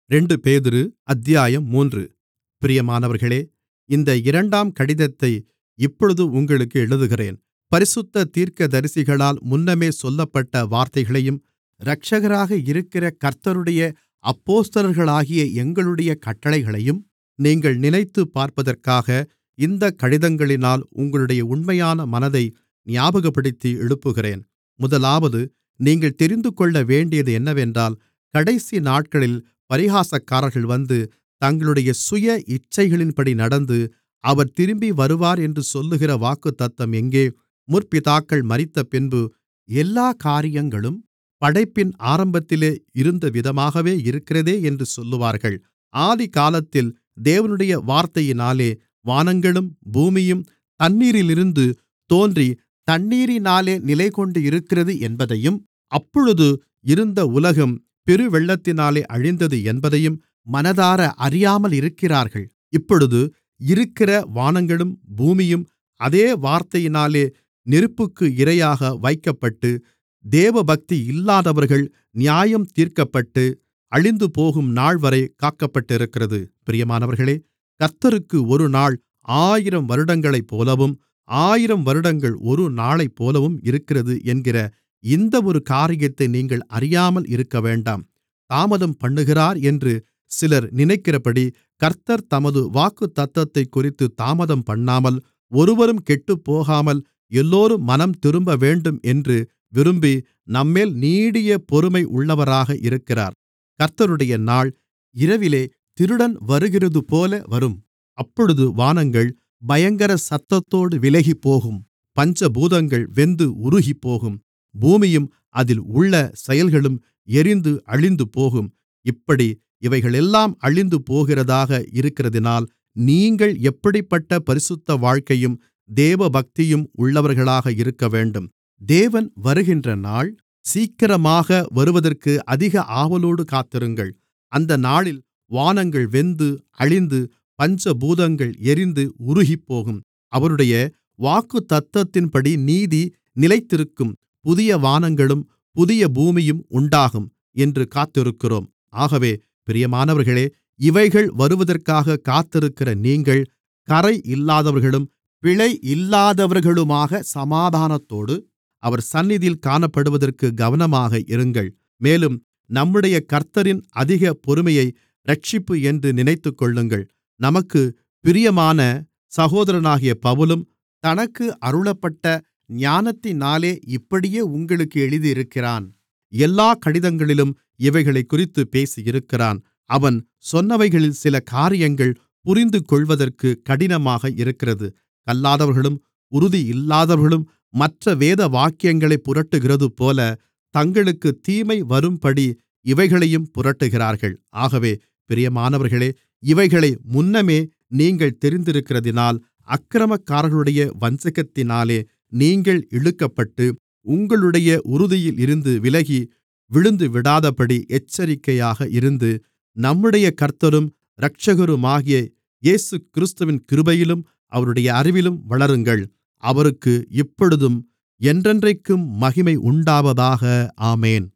ரெண்டு பேதுரு அத்தியாயம் மூன்று பிரியமானவர்களே இந்த இரண்டாம் கடிதத்தை இப்பொழுது உங்களுக்கு எழுதுகிறேன் பரிசுத்த தீர்க்கதரிசிகளால் முன்னமே சொல்லப்பட்ட வார்த்தைகளையும் இரட்சகராக இருக்கிற கர்த்தருடைய அப்போஸ்தலர்களாகிய எங்களுடைய கட்டளைகளையும் நீங்கள் நினைத்துப் பார்ப்பதற்காக இந்தக் கடிதங்களினால் உங்களுடைய உண்மையான மனதை ஞாபகப்படுத்தி எழுப்புகிறேன் முதலாவது நீங்கள் தெரிந்துகொள்ளவேண்டியது என்னவென்றால் கடைசி நாட்களில் பரிகாசக்காரர்கள் வந்து தங்களுடைய சுய இச்சைகளின்படி நடந்து அவர் திரும்பி வருவார் என்று சொல்லுகிற வாக்குத்தத்தம் எங்கே முற்பிதாக்கள் மரித்தபின்பு எல்லாக் காரியங்களும் படைப்பின் ஆரம்பத்திலே இருந்தவிதமாகவே இருக்கிறதே என்று சொல்லுவார்கள் ஆதிகாலத்தில் தேவனுடைய வார்த்தையினாலே வானங்களும் பூமியும் தண்ணீரிலிருந்து தோன்றி தண்ணீரினாலே நிலைகொண்டிருக்கிறது என்பதையும் அப்பொழுது இருந்த உலகம் பெருவெள்ளத்தினாலே அழிந்தது என்பதையும் மனதார அறியாமலிருக்கிறார்கள் இப்பொழுது இருக்கிற வானங்களும் பூமியும் அதே வார்த்தையினாலே நெருப்புக்கு இரையாக வைக்கப்பட்டு தேவபக்தி இல்லாதவர்கள் நியாயம் தீர்க்கப்பட்டு அழிந்துபோகும் நாள்வரை காக்கப்பட்டிருக்கிறது பிரியமானவர்களே கர்த்தருக்கு ஒரு நாள் ஆயிரம் வருடங்களைப்போலவும் ஆயிரம் வருடங்கள் ஒரு நாளைப்போலவும் இருக்கிறது என்கிற இந்த ஒரு காரியத்தை நீங்கள் அறியாமல் இருக்கவேண்டாம் தாமதம் பண்ணுகிறார் என்று சிலர் நினைக்கிறபடி கர்த்தர் தமது வாக்குத்தத்தத்தைக்குறித்து தாமதம் பண்ணாமல் ஒருவரும் கெட்டுப்போகாமல் எல்லோரும் மனம் திரும்பவேண்டும் என்று விரும்பி நம்மேல் நீடிய பொறுமை உள்ளவராக இருக்கிறார் கர்த்தருடைய நாள் இரவிலே திருடன் வருகிறதுபோல வரும் அப்பொழுது வானங்கள் பயங்கர சத்தத்தோடு விலகிப்போகும் பஞ்சபூதங்கள் வெந்து உருகிப்போகும் பூமியும் அதில் உள்ள செயல்களும் எரிந்து அழிந்துபோகும் இப்படி இவைகளெல்லாம் அழிந்துபோகிறதாக இருக்கிறதினால் நீங்கள் எப்படிப்பட்ட பரிசுத்த வாழ்க்கையும் தேவபக்தியும் உள்ளவர்களாக இருக்கவேண்டும் தேவன் வருகின்ற நாள் சீக்கிரமாக வருவதற்கு அதிக ஆவலோடு காத்திருங்கள் அந்த நாளில் வானங்கள் வெந்து அழிந்து பஞ்சபூதங்கள் எரிந்து உருகிப்போகும் அவருடைய வாக்குத்தத்தத்தின்படி நீதி நிலைத்திருக்கும் புதிய வானங்களும் புதிய பூமியும் உண்டாகும் என்று காத்திருக்கிறோம் ஆகவே பிரியமானவர்களே இவைகள் வருவதற்காக காத்திருக்கிற நீங்கள் கறை இல்லாதவர்களும் பிழை இல்லாதவர்களுமாக சமாதானத்தோடு அவர் சந்நிதியில் காணப்படுவதற்கு கவனமாக இருங்கள் மேலும் நம்முடைய கர்த்தரின் அதிக பொறுமையை இரட்சிப்பு என்று நினைத்துக்கொள்ளுங்கள் நமக்கு பிரியமான சகோதரனாகிய பவுலும் தனக்கு அருளப்பட்ட ஞானத்தினாலே இப்படியே உங்களுக்கு எழுதியிருக்கிறான் எல்லா கடிதங்களிலும் இவைகளைக்குறித்து பேசியிருக்கிறான் அவன் சொன்னவைகளில் சில காரியங்கள் புரிந்துகொள்வதற்கு கடினமாக இருக்கிறது கல்லாதவர்களும் உறுதி இல்லாதவர்களும் மற்ற வேத வாக்கியங்களை புரட்டுகிறதுபோல தங்களுக்கு தீமை வரும்படி இவைகளையும் புரட்டுகிறார்கள் ஆகவே பிரியமானவர்களே இவைகளை முன்னமே நீங்கள் தெரிந்திருக்கிறதினால் அக்கிரமக்காரர்களுடைய வஞ்சகத்தினாலே நீங்கள் இழுக்கப்பட்டு உங்களுடைய உறுதியில் இருந்து விலகி விழுந்து விடாதபடி எச்சரிக்கையாக இருந்து நம்முடைய கர்த்தரும் இரட்சகருமாகிய இயேசுகிறிஸ்துவின் கிருபையிலும் அவருடைய அறிவிலும் வளருங்கள் அவருக்கு இப்பொழுதும் என்றென்றைக்கும் மகிமை உண்டாவதாக ஆமென்